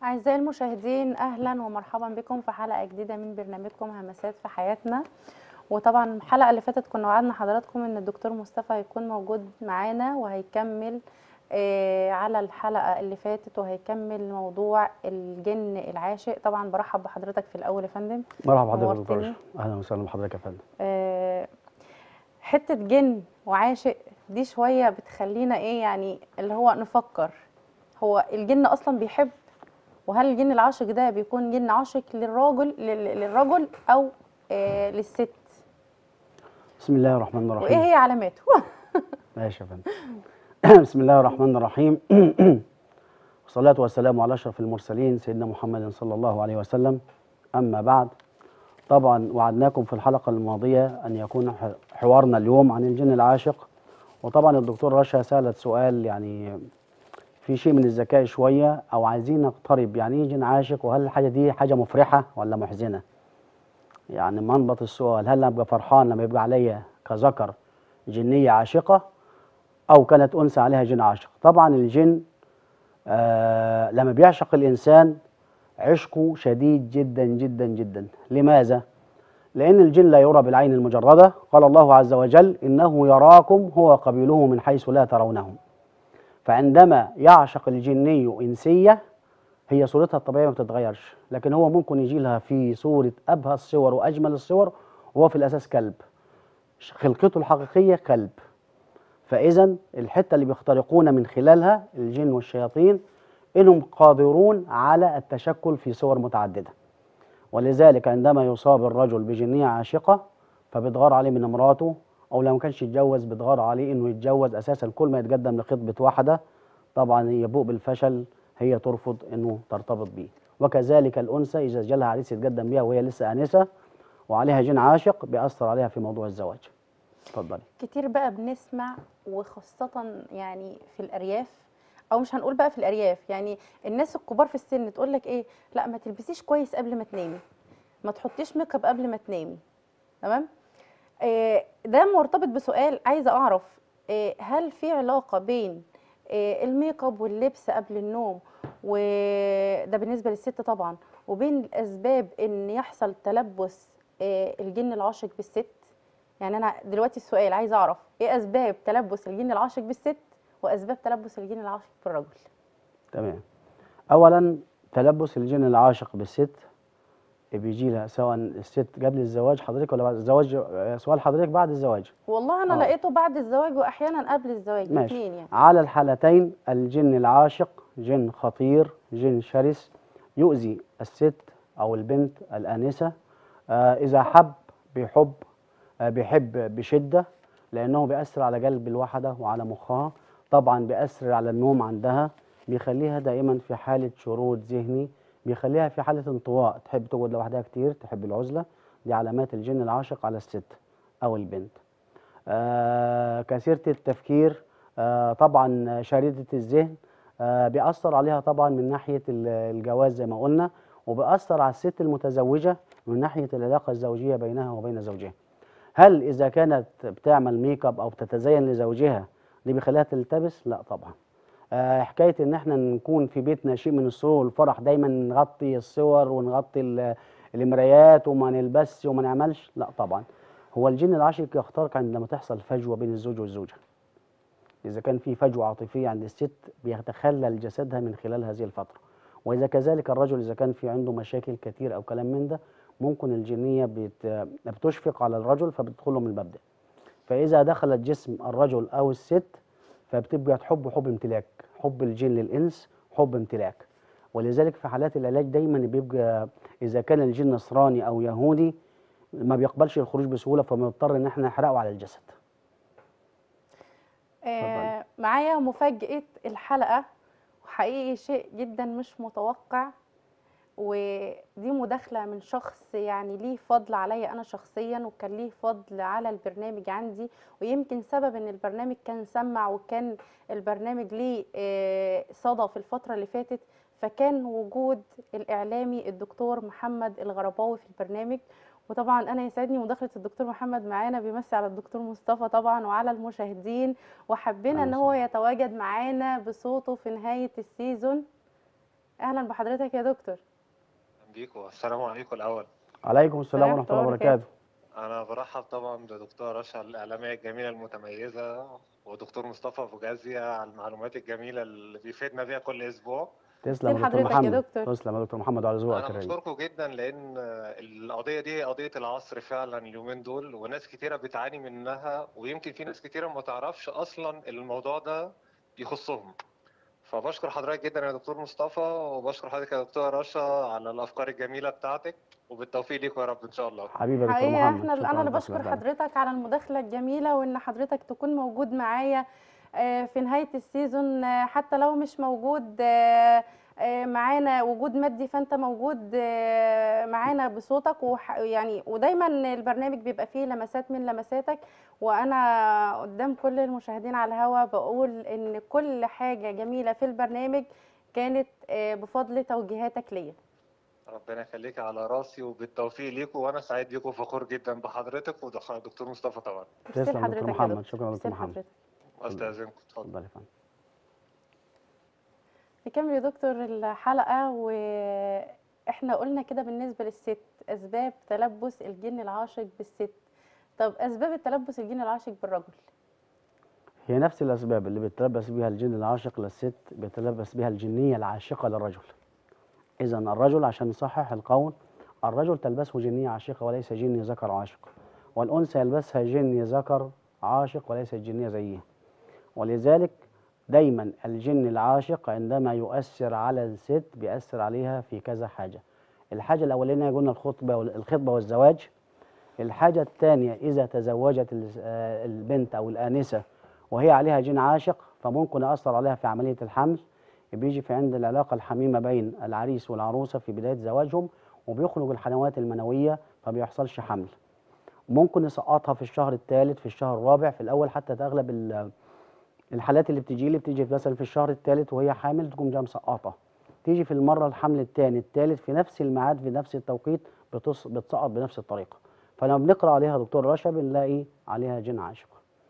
أعزائي المشاهدين أهلا ومرحبا بكم في حلقة جديدة من برنامجكم همسات في حياتنا وطبعا الحلقة اللي فاتت كنا وعدنا حضراتكم إن الدكتور مصطفى هيكون موجود معانا وهيكمل آه على الحلقة اللي فاتت وهيكمل موضوع الجن العاشق طبعا برحب بحضرتك في الأول يا فندم مرحبا بحضرتك يا دكتور نورتني. رشا. اهلا وسهلا بحضرتك يا فندم آه، حتة جن وعاشق دي شوية بتخلينا ايه يعني اللي هو نفكر هو الجن اصلا بيحب وهل الجن العاشق ده بيكون جن عاشق للراجل لل- للرجل او آه للست بسم الله الرحمن وايه الرحيم هي علاماته ماشي يا فندم بسم الله الرحمن الرحيم والصلاة والسلام على أشرف المرسلين سيدنا محمد صلى الله عليه وسلم أما بعد طبعا وعدناكم في الحلقة الماضية أن يكون ح- حوارنا اليوم عن الجن العاشق وطبعا الدكتور رشا سألت سؤال يعني في شيء من الذكاء شوية أو عايزين نقترب يعني إيه جن عاشق وهل الحاجة دي حاجة مفرحة ولا محزنة يعني منبط السؤال هل أنا أبقى فرحان لما يبقى عليا كذكر جنية عاشقة أو كانت أنثى عليها جن عاشق طبعا الجن آه لما بيعشق الإنسان عشقه شديد جدا جدا جدا لماذا؟ لأن الجن لا يرى بالعين المجردة قال الله عز وجل إنه يراكم هو قبيله من حيث لا ترونهم فعندما يعشق الجني إنسية هي صورتها الطبيعية ما بتتغيرش لكن هو ممكن يجي لها في صورة أبهى الصور وأجمل الصور وهو في الأساس كلب خلقته الحقيقية كلب فإذا الحتة اللي بيخترقون من خلالها الجن والشياطين إنهم قادرون على التشكل في صور متعددة ولذلك عندما يصاب الرجل بجنية عاشقة فبتغار عليه من امراته أو لو ما كانش يتجوز بتغار عليه إنه يتجوز أساسا كل ما يتقدم لخطبة واحدة طبعا يبوء بالفشل هي ترفض إنه ترتبط بيه وكذلك الأنثى إذا جالها عريس يتقدم بيها وهي لسه آنسة وعليها جن عاشق بيأثر عليها في موضوع الزواج اتفضلي كتير بقى بنسمع وخاصة يعني في الأرياف أو مش هنقول بقى في الأرياف يعني الناس الكبار في السن تقول لك إيه لا ما تلبسيش كويس قبل ما تنامي ما تحطيش ميك اب قبل ما تنامي تمام آه ده مرتبط بسؤال عايزة أعرف آه هل في علاقة بين آه الميك اب واللبس قبل النوم وده بالنسبة للست طبعا وبين الأسباب إن يحصل تلبس آه الجن العاشق بالست يعني انا دلوقتي السؤال عايزه اعرف ايه اسباب تلبس الجن العاشق بالست واسباب تلبس الجن العاشق بالرجل تمام اولا تلبس الجن العاشق بالست بيجي لها سواء الست قبل الزواج حضرتك ولا بعد الزواج آه، سؤال حضرتك بعد الزواج والله انا آه. لقيته بعد الزواج واحيانا قبل الزواج ماشي. الاثنين يعني على الحالتين الجن العاشق جن خطير جن شرس يؤذي الست او البنت الانسه آه اذا حب بيحب آه بيحب بشده لانه بيأثر على قلب الواحده وعلى مخها طبعا بيأثر على النوم عندها بيخليها دائما في حاله شرود ذهني بيخليها في حاله انطواء تحب تقعد لوحدها كتير تحب العزله دي علامات الجن العاشق على الست او البنت آه كثيرة التفكير آه طبعا شريدة الذهن آه بيأثر عليها طبعا من ناحية ال- الجواز زي ما قلنا وبيأثر على الست المتزوجة من ناحية العلاقة الزوجية بينها وبين زوجها هل إذا كانت بتعمل ميك اب أو بتتزين لزوجها دي بيخليها تلتبس؟ لا طبعا آه حكاية إن احنا نكون في بيتنا شيء من السرور والفرح دايما نغطي الصور ونغطي ال- المرايات وما نلبسش وما نعملش لا طبعا هو الجن العاشق يخترق عندما تحصل فجوة بين الزوج والزوجة إذا كان في فجوة عاطفية عند الست بيتخلل جسدها من خلال هذه الفترة وإذا كذلك الرجل إذا كان في عنده مشاكل كتير أو كلام من ده ممكن الجنية بت... بتشفق على الرجل فبتدخله من الباب ده فإذا دخلت جسم الرجل أو الست فبتبقى حب حب امتلاك حب الجن للإنس حب امتلاك ولذلك في حالات العلاج دايما بيبقى إذا كان الجن نصراني أو يهودي ما بيقبلش الخروج بسهولة فبنضطر إن احنا نحرقه على الجسد آه معايا مفاجأة الحلقة وحقيقي شيء جدا مش متوقع ودي مداخلة من شخص يعني ليه فضل عليا أنا شخصيا وكان ليه فضل على البرنامج عندي ويمكن سبب إن البرنامج كان سمع وكان البرنامج ليه آه، صدى في الفترة اللي فاتت فكان وجود الإعلامي الدكتور محمد الغرباوي في البرنامج وطبعا انا يسعدني مداخله الدكتور محمد معانا بيمسي على الدكتور مصطفى طبعا وعلى المشاهدين وحبينا ان أهلا هو يتواجد معانا بصوته في نهايه السيزون اهلا بحضرتك يا دكتور أهلا بيكم السلام عليكم الأول عليكم السلام السلام ورحمه الله ورحمة الله وبركاته أنا برحب طبعا بدكتورة رشا الإعلامية الجميلة المتميزة ودكتور مصطفى فوجازيا على المعلومات الجميلة اللي بيفيدنا بيها كل أسبوع تسلم يا دكتور حضرتك يا محمد دكتور. تسلم يا دكتور محمد على ذوقك أنا الرقيق بشكركم جدا لأن القضية دي هي قضية العصر فعلا اليومين دول وناس كتيرة بتعاني منها ويمكن في ناس كتيرة ما تعرفش أصلا الموضوع ده يخصهم فبشكر حضرتك جدا يا دكتور مصطفى وبشكر حضرتك يا دكتورة رشا على الأفكار الجميلة بتاعتك وبالتوفيق ليكم يا رب إن شاء الله حبيبي يا دكتور حقيقة محمد احنا شكراً انا اللي لك، بشكر الله يبارك. حضرتك على المداخلة الجميلة وان حضرتك تكون موجود معايا آه، في نهاية السيزون آه، حتى لو مش موجود آه، آه، معانا وجود مادي فانت موجود آه، معانا بصوتك وح- يعني ودايما البرنامج بيبقى فيه لمسات من لمساتك وانا قدام كل المشاهدين على الهوا بقول ان كل حاجة جميلة في البرنامج كانت آه، بفضل توجيهاتك ليا ربنا يخليك على راسي وبالتوفيق ليكم وانا سعيد ليكم وفخور جدا بحضرتك ودكتور مصطفى طبعا ميرسي تسلم يا لحضرتك دكتور يا محمد دكتور. شكرا يا ميرسي دكتور محمد لحضرتك. استاذنكم اتفضل اتفضل يا فندم نكمل يا دكتور الحلقة واحنا قلنا كده بالنسبة للست أسباب تلبس الجن العاشق بالست طب أسباب التلبس الجن العاشق بالرجل هي نفس الأسباب اللي بيتلبس بها الجن العاشق للست بيتلبس بها الجنية العاشقة للرجل إذا الرجل عشان نصحح القول الرجل تلبسه جنية عاشقة وليس جني ذكر عاشق والأنثى يلبسها جني ذكر عاشق وليس جنية زيه ولذلك دايما الجن العاشق عندما يؤثر على الست بيأثر عليها في كذا حاجة الحاجة الأولانية قلنا الخطبة وال- الخطبة والزواج الحاجة الثانية إذا تزوجت ال- آه البنت أو الآنسة وهي عليها جن عاشق فممكن يأثر عليها في عملية الحمل بيجي في عند العلاقة الحميمة بين العريس والعروسة في بداية زواجهم وبيخرج الحنوات المنوية فبيحصلش حمل ممكن يسقطها في الشهر الثالث في الشهر الرابع في الأول حتى أغلب ال- الحالات اللي بتجي لي بتيجي مثلا في الشهر الثالث وهي حامل تقوم جايه مسقطه تيجي في المره الحمل الثاني الثالث في نفس الميعاد في نفس التوقيت بتص... بتسقط بنفس الطريقه فلما بنقرا عليها دكتور رشا بنلاقي عليها جن عاشق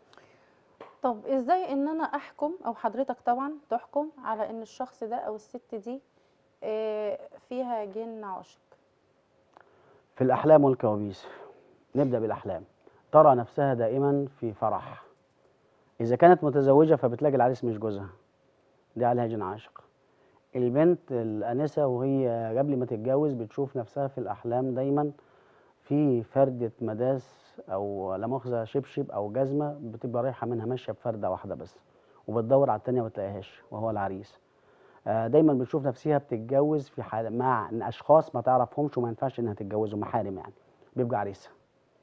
طب ازاي ان انا احكم او حضرتك طبعا تحكم على ان الشخص ده او الست دي آه، فيها جن عاشق في الأحلام والكوابيس نبدأ بالأحلام ترى نفسها دائما في فرح إذا كانت متزوجة فبتلاقي العريس مش جوزها دي عليها جن عاشق البنت الأنسة وهي قبل ما تتجوز بتشوف نفسها في الأحلام دايما في فردة مداس أو لا مؤاخذة شبشب أو جزمة بتبقى رايحة منها ماشية بفردة واحدة بس وبتدور على التانية ما تلاقيهاش وهو العريس آه، دايما بتشوف نفسها بتتجوز في حال مع اشخاص ما تعرفهمش وما ينفعش انها تتجوزهم محارم يعني بيبقى عريسها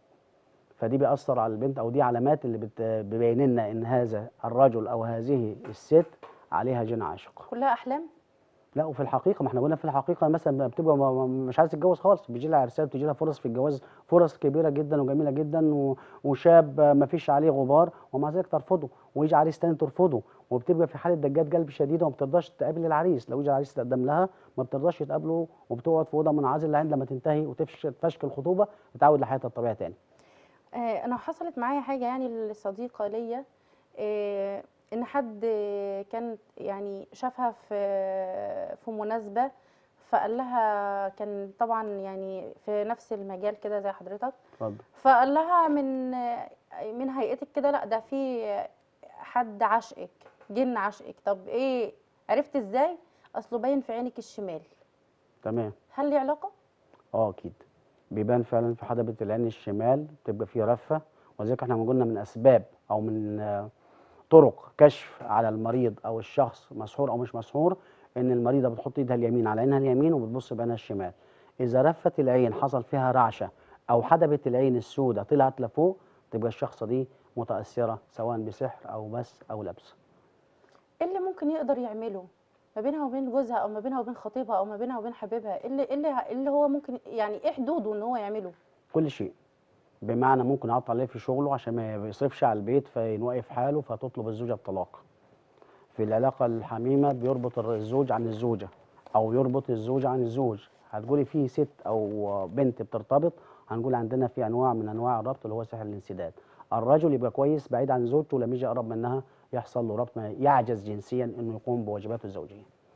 فدي بيأثر على البنت او دي علامات اللي بت- بيبين لنا ان هذا الرجل او هذه الست عليها جن عاشق كلها احلام لا وفي الحقيقه ما احنا قلنا في الحقيقه مثلا بتبقى ما- ما- مش عايز تتجوز خالص بيجي لها عرسات بتجي لها فرص في الجواز فرص كبيره جدا وجميله جدا و- وشاب ما فيش عليه غبار ومع ذلك ترفضه ويجي عريس تاني ترفضه وبتبقى في حاله دجات قلب شديده وما بترضاش تقابل العريس لو يجي العريس تقدم لها ما بترضاش تقابله وبتقعد في اوضه منعزله لحد لما تنتهي وتفشل الخطوبه وتعود لحياتها الطبيعيه تاني آه، انا حصلت معايا حاجه يعني لصديقه ليا آه، ان حد كان يعني شافها في في مناسبه فقال لها كان طبعا يعني في نفس المجال كده زي حضرتك اتفضل فقال لها من من هيئتك كده لا ده في حد عشقك جن عشقك طب ايه عرفت ازاي اصله باين في عينك الشمال تمام هل ليه علاقه اه اكيد بيبان فعلا في حدبة العين الشمال بتبقى فيه رفة ولذلك احنا قلنا من اسباب او من آه، طرق كشف على المريض او الشخص مسحور او مش مسحور ان المريضه بتحط ايدها اليمين على عينها اليمين وبتبص بعينها الشمال اذا رفت العين حصل فيها رعشه او حدبة العين السوداء طلعت لفوق تبقى الشخصه دي متاثره سواء بسحر او مس او لبس ايه اللي ممكن يقدر يعمله ما بينها وبين جوزها او ما بينها وبين خطيبها او ما بينها وبين حبيبها ايه اللي إيه اللي إيه اللي هو ممكن يعني ايه حدوده ان هو يعمله كل شيء بمعنى ممكن يعطل عليه في شغله عشان ما بيصرفش على البيت فينوقف حاله فتطلب الزوجة الطلاق في العلاقة الحميمة بيربط الر- الزوج عن الزوجة أو يربط الزوج عن الزوج هتقولي في ست أو بنت بترتبط هنقول عندنا في أنواع من أنواع الربط اللي هو سحر الانسداد الرجل يبقى كويس بعيد عن زوجته لما يجي يقرب منها يحصل له ربط ما يعجز جنسيا إنه يقوم بواجباته الزوجية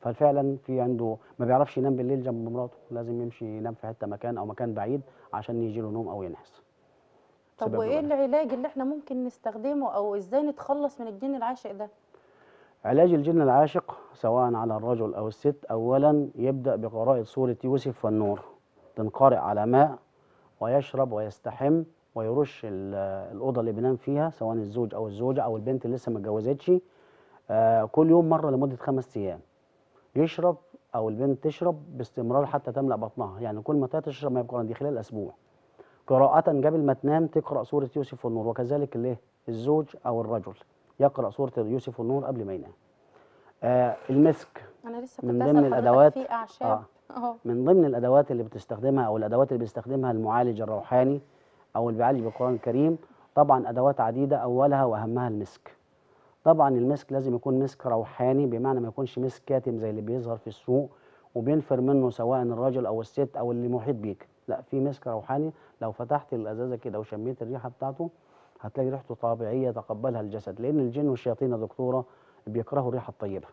ففعلا في عنده ما بيعرفش ينام بالليل جنب مراته لازم يمشي ينام في حته مكان او مكان بعيد عشان يجي له نوم او ينعس طب بسبب وايه الولد. العلاج اللي احنا ممكن نستخدمه او ازاي نتخلص من الجن العاشق ده علاج الجن العاشق سواء على الرجل أو الست أولا يبدأ بقراءة سورة يوسف والنور تنقرئ على ماء ويشرب ويستحم ويرش ال- الأوضة اللي بينام فيها سواء الزوج أو الزوجة أو البنت اللي لسه ما اتجوزتش آه، كل يوم مرة لمدة خمس أيام يشرب أو البنت تشرب باستمرار حتى تملأ بطنها يعني كل ما تشرب ما يبقى دي خلال أسبوع قراءة قبل ما تنام تقرأ سورة يوسف والنور وكذلك الايه الزوج أو الرجل يقرأ سورة يوسف والنور قبل ما ينام آه المسك انا لسه من كنت ضمن اسال حضرتك الأدوات- في اعشاب اه من ضمن الادوات اللي بتستخدمها او الادوات اللي بيستخدمها المعالج الروحاني او اللي بيعالج بالقران الكريم طبعا ادوات عديده اولها واهمها المسك طبعا المسك لازم يكون مسك روحاني بمعنى ما يكونش مسك كاتم زي اللي بيظهر في السوق وبينفر منه سواء الراجل او الست او اللي محيط بيك لا في مسك روحاني لو فتحت الازازه كده وشميت الريحه بتاعته هتلاقي ريحته طبيعيه يتقبلها الجسد لان الجن والشياطين يا دكتوره بيكرهوا الريحه الطيبه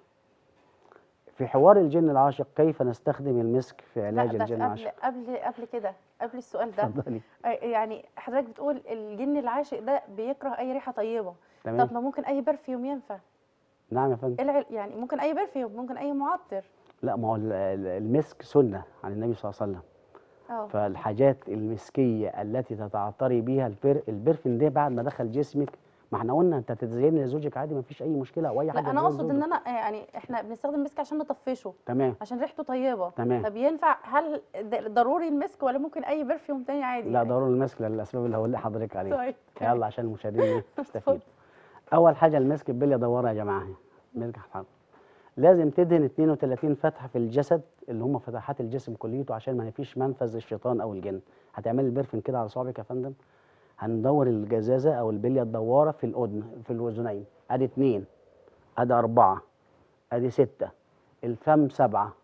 في حوار الجن العاشق كيف نستخدم المسك في لا علاج ده الجن قبل العاشق قبل قبل كده قبل السؤال ده اتفضلي آه، يعني حضرتك بتقول الجن العاشق ده بيكره اي ريحه طيبه تمام طب ما ممكن اي برفيوم ينفع نعم يا فندم إيه العل- يعني ممكن اي برفيوم ممكن اي معطر لا ما هو ال- ال- المسك سنه عن النبي صلى الله عليه وسلم اه فالحاجات المسكيه التي تتعطري بيها البر البرفن ده بعد ما دخل جسمك ما احنا قلنا انت تتزيني لزوجك عادي ما فيش اي مشكله او اي حاجه لا انا تزين اقصد ان زوجك. انا يعني احنا بنستخدم مسك عشان نطفشه تمام عشان ريحته طيبه تمام. طب ينفع هل د- ضروري المسك ولا ممكن اي برفيوم تاني عادي لا يعني؟ ضروري المسك للاسباب اللي هقول لحضرتك عليها طيب يلا عشان المشاهدين يستفيدوا اتفضل. اول حاجه المسك بليه دوره يا جماعه مسك حرب لازم تدهن 32 فتحه في الجسد اللي هم فتحات الجسم كليته عشان ما فيش منفذ للشيطان او الجن هتعملي البرفن كده على صوابعك يا فندم هندور الجزازه او البليه الدواره في الاذن في الاذنين ادي اتنين ادي اربعه ادي سته الفم سبعه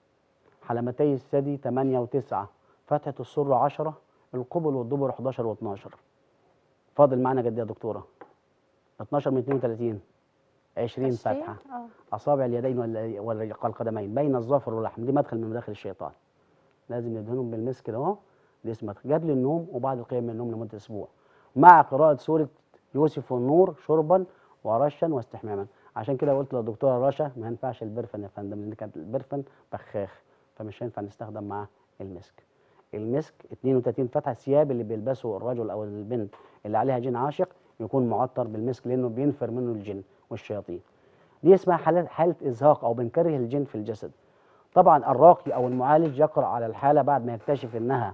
حلمتي الثدي 8 وتسعة فتحة السر 10 القبل والدبر 11 و12 فاضل معانا قد ايه يا دكتوره 12 من 32 20 عشرين؟ فتحه اه اصابع اليدين وال- والقدمين بين الظفر واللحم دي مدخل من مداخل الشيطان لازم ندهنهم بالمسك ده اهو دي اسمها قبل النوم وبعد القيام من النوم لمده اسبوع مع قراءه سوره يوسف والنور شربا ورشا واستحماما عشان كده قلت للدكتوره رشا ما ينفعش البرفن يا فندم لان كانت البرفن بخاخ فمش هينفع نستخدم معاه المسك المسك 32 فتحه الثياب اللي بيلبسه الرجل او البنت اللي عليها جن عاشق يكون معطر بالمسك لانه بينفر منه الجن والشياطين دي اسمها حالة, حالة إزهاق أو بنكره الجن في الجسد طبعا الراقي أو المعالج يقرأ على الحالة بعد ما يكتشف إنها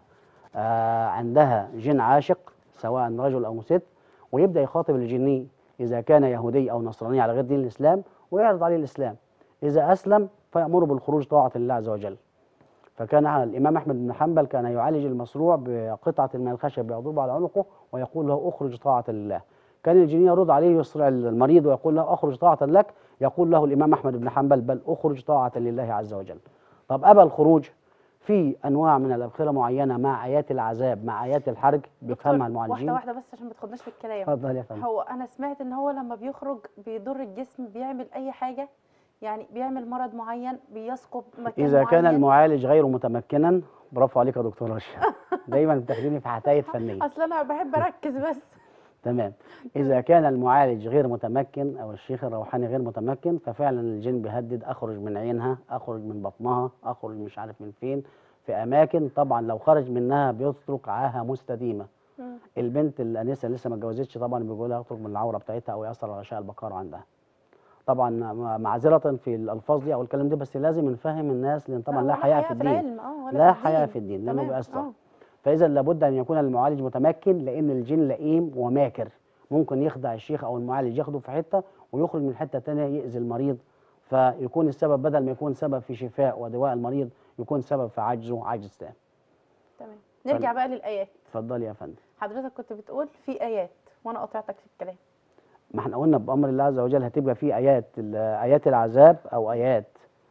آه عندها جن عاشق سواء رجل أو ست ويبدأ يخاطب الجني إذا كان يهودي أو نصراني على غير دين الإسلام ويعرض عليه الإسلام إذا أسلم فيأمره بالخروج طاعة لله عز وجل فكان الإمام أحمد بن حنبل كان يعالج المصروع بقطعة من الخشب يضربها على عنقه ويقول له أخرج طاعة لله كان الجني يرد عليه يسرع المريض ويقول له أخرج طاعة لك يقول له الإمام أحمد بن حنبل بل أخرج طاعة لله عز وجل طب أبى الخروج في أنواع من الأبخرة معينة مع آيات العذاب مع آيات الحرج بيفهمها دكتور، المعالجين واحده واحده بس عشان ما تاخدناش في الكلام اتفضل يا فندم هو انا سمعت ان هو لما بيخرج بيضر الجسم بيعمل اي حاجه يعني بيعمل مرض معين بيسقط مكان إذا كان معين. المعالج غير متمكنا برافو عليك يا دكتور رشا دايما بتاخديني في حكاية فنية اصل انا بحب اركز بس تمام إذا كان المعالج غير متمكن أو الشيخ الروحاني غير متمكن ففعلا الجن بيهدد أخرج من عينها أخرج من بطنها أخرج مش عارف من فين في أماكن طبعا لو خرج منها بيترك عاهة مستديمة مم. البنت الأنسة اللي لسه ما اتجوزتش طبعا بيقول لها يخرج من العورة بتاعتها أو يأثر على غشاء البقار عندها طبعا مع- معذرة في الألفاظ دي أو الكلام ده بس لازم نفهم الناس لأن طبعا آه، لا ولا حياء في الدين العلم اه ولا لا في حياء الدين. في الدين لأنه تمام، بيأثر آه. فإذا لابد أن يكون المعالج متمكن لأن الجن لئيم وماكر ممكن يخدع الشيخ أو المعالج ياخده في حتة ويخرج من حتة تانية يأذي المريض فيكون السبب بدل ما يكون سبب في شفاء ودواء المريض يكون سبب في عجزه عجز تام تمام نرجع بقى للايات اتفضلي يا فندم حضرتك كنت بتقول في ايات وانا قطعتك في الكلام ما احنا قلنا بأمر الله عز وجل هتبقى في آيات ال- آيات العذاب أو آيات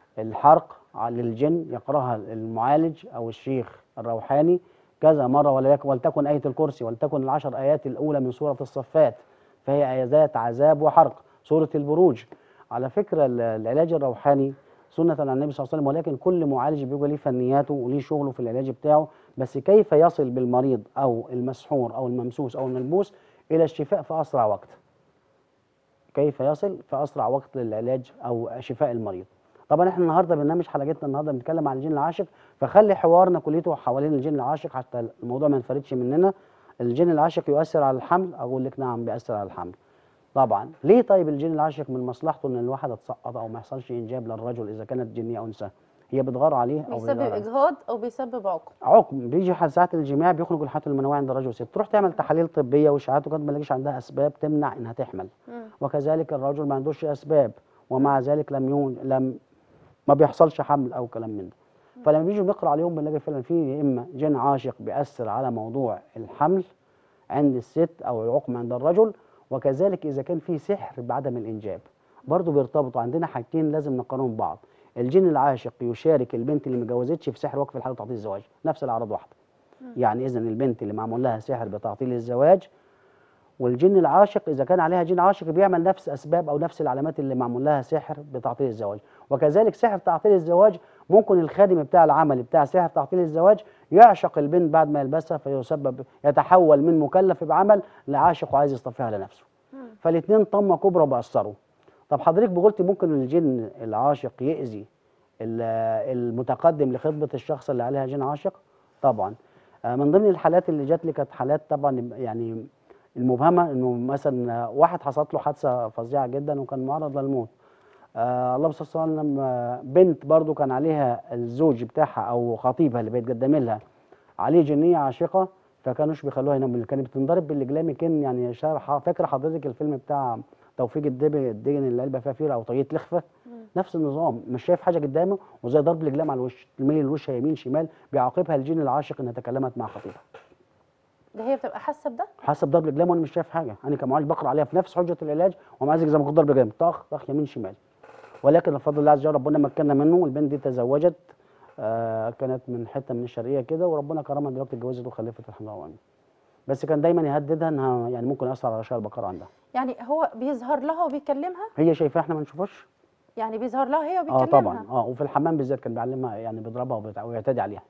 الحرق على- للجن يقرأها المعالج أو الشيخ الروحاني كذا مرة ولا يك- ولتكن آية الكرسي ولتكن العشر آيات الأولى من سورة الصفات فهي آيات عذاب وحرق سورة البروج على فكرة ال- العلاج الروحاني سنه عن النبي صلى الله عليه وسلم ولكن كل معالج بيبقى ليه فنياته وليه شغله في العلاج بتاعه بس كيف يصل بالمريض او المسحور او الممسوس او الملبوس الى الشفاء في اسرع وقت كيف يصل في اسرع وقت للعلاج او شفاء المريض طبعا احنا النهارده برنامج حلقتنا النهارده بنتكلم عن الجن العاشق فخلي حوارنا كليته حوالين الجن العاشق حتى الموضوع ما ينفردش مننا الجن العاشق يؤثر على الحمل اقول لك نعم بيأثر على الحمل طبعا ليه طيب الجن العاشق من مصلحته ان الواحده تسقط او ما يحصلش انجاب للرجل اذا كانت جنيه او انثى هي بتغار عليه او بيسبب بتغار عليه. اجهاض او بيسبب عقم عقم بيجي حال ساعه الجماع بيخرج الحالات المنويه عند الرجل والست تروح تعمل تحاليل طبيه واشاعات وقد ما تلاقيش عندها اسباب تمنع انها تحمل مم. وكذلك الرجل ما عندوش اسباب ومع ذلك لم يون لم ما بيحصلش حمل او كلام من ده فلما بيجوا نقرا عليهم بنلاقي فعلا في يا اما جن عاشق بيأثر على موضوع الحمل عند الست او العقم عند الرجل وكذلك اذا كان في سحر بعدم الانجاب برضه بيرتبطوا عندنا حاجتين لازم نقارنهم ببعض الجن العاشق يشارك البنت اللي ما جوزتش في سحر وقف الحال وتعطيل الزواج نفس الاعراض واحده يعني اذا البنت اللي معمول لها سحر بتعطيل الزواج والجن العاشق اذا كان عليها جن عاشق بيعمل نفس اسباب او نفس العلامات اللي معمول لها سحر بتعطيل الزواج وكذلك سحر تعطيل الزواج ممكن الخادم بتاع العمل بتاع سحر تعطيل الزواج يعشق البنت بعد ما يلبسها فيسبب يتحول من مكلف بعمل لعاشق وعايز يصطفيها لنفسه فالاثنين طمه كبرى بأثروا طب حضرتك قلتي ممكن الجن العاشق يأذي ال- المتقدم لخطبة الشخص اللي عليها جن عاشق طبعا آه، من ضمن الحالات اللي جات لي كانت حالات طبعا يعني المبهمه انه مثلا واحد حصلت له حادثه فظيعه جدا وكان معرض للموت آه الله صل على وسلم آه، بنت برضو كان عليها الزوج بتاعها او خطيبها اللي بيتقدم لها عليه جنيه عاشقه فكانوش بيخلوها ينام كانت بتنضرب بالاجلام كان يعني شا- فاكره حضرتك الفيلم بتاع توفيق الدبي الدجن اللي قلبها فيها فيره او طريقه لخفه نفس النظام مش شايف حاجه قدامه وزي ضرب الاجلام على الوش تميل الوش يمين شمال بيعاقبها الجن العاشق انها تكلمت مع خطيبها ده هي بتبقى حاسه بده حسب ضرب الاجلام وانا مش شايف حاجه انا كمعالج بقرا عليها في نفس حجه العلاج ومع ذلك زي ما كنت ضرب الاجلام طخ طخ يمين شمال ولكن بفضل الله عز وجل ربنا مكننا منه والبنت دي تزوجت آه كانت من حته من الشرقيه كده وربنا كرمها دلوقتي اتجوزت وخلفت الحمد لله وعلا. بس كان دايما يهددها انها يعني ممكن ياثر على شهر البقره عندها يعني هو بيظهر لها وبيكلمها هي شايفاها احنا ما نشوفهاش يعني بيظهر لها هي اه وبيكلمها طبعا اه وفي الحمام بالذات كان بيعلمها يعني بيضربها وبيتع- ويعتدي عليها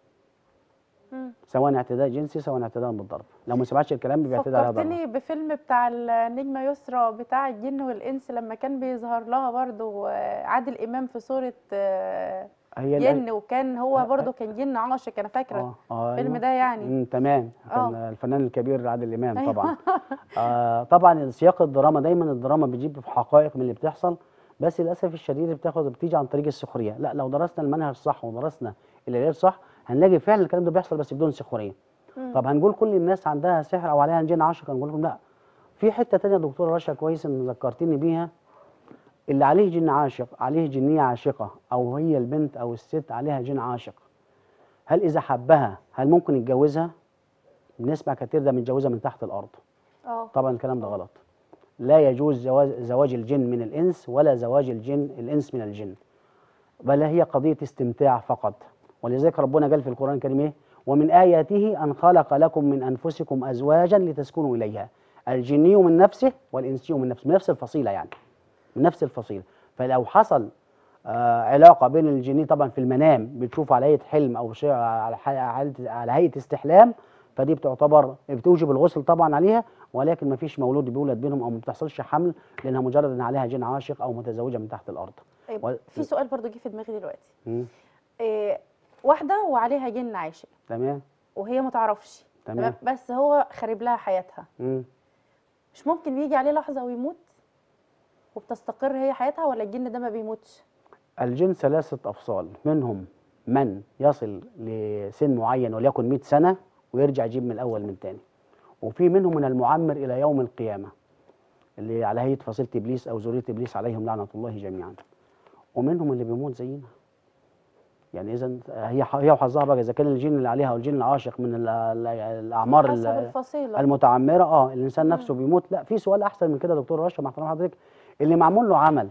مم. سواء اعتداء جنسي سواء اعتداء بالضرب لو ما سمعتش الكلام بيعتدي عليها ضرب فكرتني بفيلم بتاع النجمة يسرى بتاع الجن والإنس لما كان بيظهر لها برضو آه، عادل إمام في صورة آه، هي جن وكان هو آه، برضو كان جن عاشق أنا فاكرة اه اه الفيلم أيوة. ده يعني مم، تمام كان آه. الفنان الكبير عادل امام أيوة. طبعا آه طبعا سياق الدراما دايما الدراما بتجيب في حقائق من اللي بتحصل بس للاسف الشديد بتاخد بتيجي عن طريق السخريه لا لو درسنا المنهج صح ودرسنا العلاج صح هنلاقي فعلا الكلام ده بيحصل بس بدون سخريه مم. طب هنقول كل الناس عندها سحر او عليها جن عاشق هنقول لهم لا في حته تانية دكتوره رشا كويس ان ذكرتني بيها اللي عليه جن عاشق عليه جنيه عاشقه او هي البنت او الست عليها جن عاشق هل اذا حبها هل ممكن يتجوزها بنسمع كتير ده متجوزها من تحت الارض اه طبعا الكلام ده غلط لا يجوز زواج, زواج الجن من الانس ولا زواج الجن الانس من الجن بل هي قضيه استمتاع فقط ولذلك ربنا قال في القران الكريم ايه ومن اياته ان خلق لكم من انفسكم ازواجا لتسكنوا اليها الجني من نفسه والانسي من نفسه من نفس الفصيله يعني من نفس الفصيله فلو حصل آه علاقه بين الجني طبعا في المنام بتشوف على هيئه حلم او شيء على ح- على على هيئه استحلام فدي بتعتبر بتوجب الغسل طبعا عليها ولكن ما فيش مولود بيولد بينهم او ما بتحصلش حمل لانها مجرد ان عليها جن عاشق او متزوجه من تحت الارض طيب، و- في سؤال برضو جه في دماغي دلوقتي مم. إيه واحدة وعليها جن عاشق تمام وهي ما تعرفش تمام بس هو خارب لها حياتها مم. مش ممكن بيجي عليه لحظة ويموت وبتستقر هي حياتها ولا الجن ده ما بيموتش الجن ثلاثة أفصال منهم من يصل لسن معين وليكن 100 سنة ويرجع يجيب من الأول من تاني وفي منهم من المعمر إلى يوم القيامة اللي على هيئة فصيلة إبليس أو ذرية إبليس عليهم لعنة الله جميعا ومنهم اللي بيموت زينا يعني إذا هي هي وحظها بقى إذا كان الجن اللي عليها أو الجن العاشق من ال- ال- الأعمار حسب ال- الفصيلة المتعمره اه الانسان نفسه بيموت لا في سؤال احسن من كده يا دكتور رشا مع احترام حضرتك اللي معمول له عمل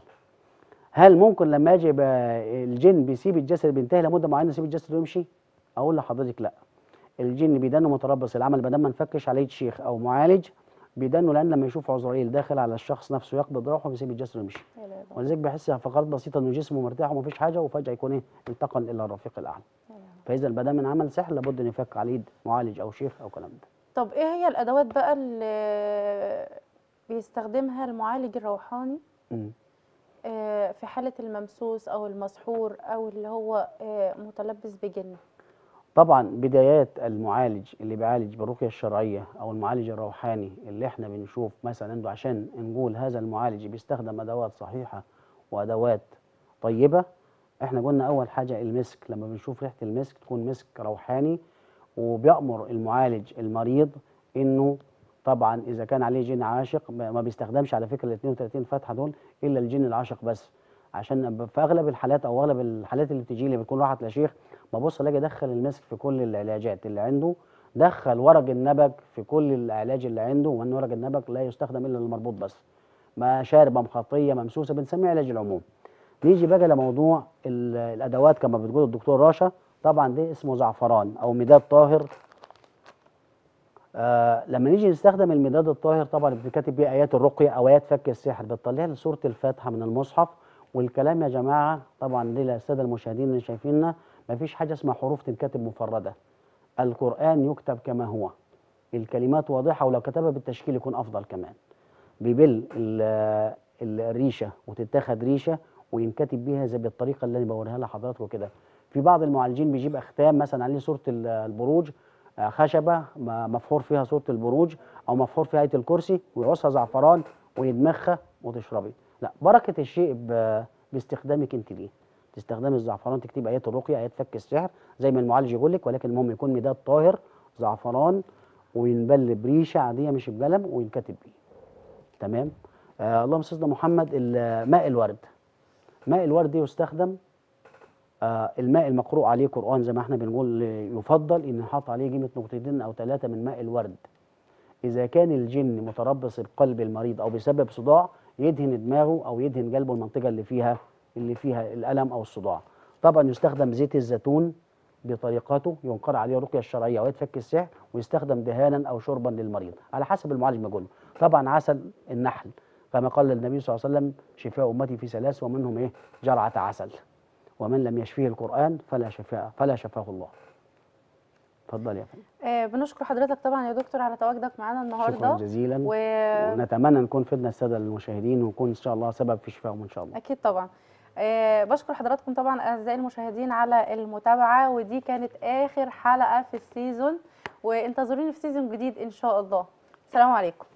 هل ممكن لما يجي يبقى الجن بيسيب الجسد بينتهي لمده معينه يسيب الجسد ويمشي؟ اقول لحضرتك لا الجن بيدانه متربص العمل ما دام ما نفكش عليه شيخ او معالج بيدانه لان لما يشوف عزرائيل داخل على الشخص نفسه يقبض روحه بيسيب الجسد ويمشي لا لا لا. ولذلك بيحس فقرات بسيطه انه جسمه مرتاح ومفيش حاجه وفجاه يكون ايه انتقل الى الرفيق الاعلى فاذا البدء من عمل سحر لابد ان يفك على ايد معالج او شيخ او كلام ده طب ايه هي الادوات بقى اللي بيستخدمها المعالج الروحاني مم. آه، في حالة الممسوس او المسحور او اللي هو آه، متلبس بجن طبعا بدايات المعالج اللي بيعالج بالرقيه الشرعيه او المعالج الروحاني اللي احنا بنشوف مثلا عنده عشان نقول هذا المعالج بيستخدم ادوات صحيحه وادوات طيبه احنا قلنا اول حاجه المسك لما بنشوف ريحه المسك تكون مسك روحاني وبيامر المعالج المريض انه طبعا اذا كان عليه جن عاشق ما ما بيستخدمش على فكره ال 32 فتحه دول الا الجن العاشق بس عشان في اغلب الحالات او اغلب الحالات اللي بتجي لي بتكون راحت لشيخ ببص الاقي دخل المسك في كل العلاجات اللي عنده دخل ورق النبق في كل العلاج اللي عنده وان ورق النبق لا يستخدم الا للمربوط بس ما شاربه مخطيه ممسوسه بنسميه علاج العموم نيجي بقى لموضوع ال- الادوات كما بتقول الدكتور راشا طبعا ده اسمه زعفران او مداد طاهر آه لما نيجي نستخدم المداد الطاهر طبعا بنكتب بيه ايات الرقيه او ايات فك السحر بتطلع لي سوره الفاتحه من المصحف والكلام يا جماعه طبعا دي للساده المشاهدين اللي شايفيننا ما فيش حاجه اسمها حروف تنكتب مفرده القران يكتب كما هو الكلمات واضحه ولو كتبها بالتشكيل يكون افضل كمان بيبل ال- ال- الريشه وتتاخد ريشه وينكتب بيها زي بالطريقه اللي انا بوريها لحضراتكم كده في بعض المعالجين بيجيب اختام مثلا عليه صوره ال- البروج آه، خشبه م- مفحور فيها صوره البروج او مفحور فيها ايه الكرسي ويعوزها زعفران ويدمخها وتشربي لا بركه الشيء ب- باستخدامك انت ليه تستخدمي الزعفران تكتبي ايات الرقيه ايات فك السحر زي ما المعالج يقول لك ولكن المهم يكون مداد طاهر زعفران وينبل بريشه عاديه مش بقلم وينكتب بيه تمام آه اللهم صل على محمد ال- ماء الورد ماء الورد يستخدم آه الماء المقروء عليه قرآن زي ما احنا بنقول آه، يفضل ان نحط عليه قيمة نقطتين او ثلاثة من ماء الورد إذا كان الجن متربص بقلب المريض أو بسبب صداع يدهن دماغه أو يدهن قلبه المنطقة اللي فيها اللي فيها الألم أو الصداع. طبعا يستخدم زيت الزيتون بطريقته ينقر عليه الرقية الشرعية ويتفك السحر ويستخدم دهانا أو شربا للمريض على حسب المعالج ما يقول له. طبعا عسل النحل كما قال النبي صلى الله عليه وسلم شفاء أمتي في ثلاث ومنهم إيه جرعة عسل ومن لم يشفيه القرآن فلا شفاء فلا شفاه الله. اتفضل يا فندم. آه، بنشكر حضرتك طبعا يا دكتور على تواجدك معانا شكرا النهارده جزيلا و... ونتمنى نكون فدنا الساده المشاهدين ونكون ان شاء الله سبب في شفائهم ان شاء الله اكيد طبعا آه، بشكر حضراتكم طبعا اعزائي المشاهدين على المتابعه ودي كانت اخر حلقه في السيزون وانتظروني في سيزون جديد ان شاء الله السلام عليكم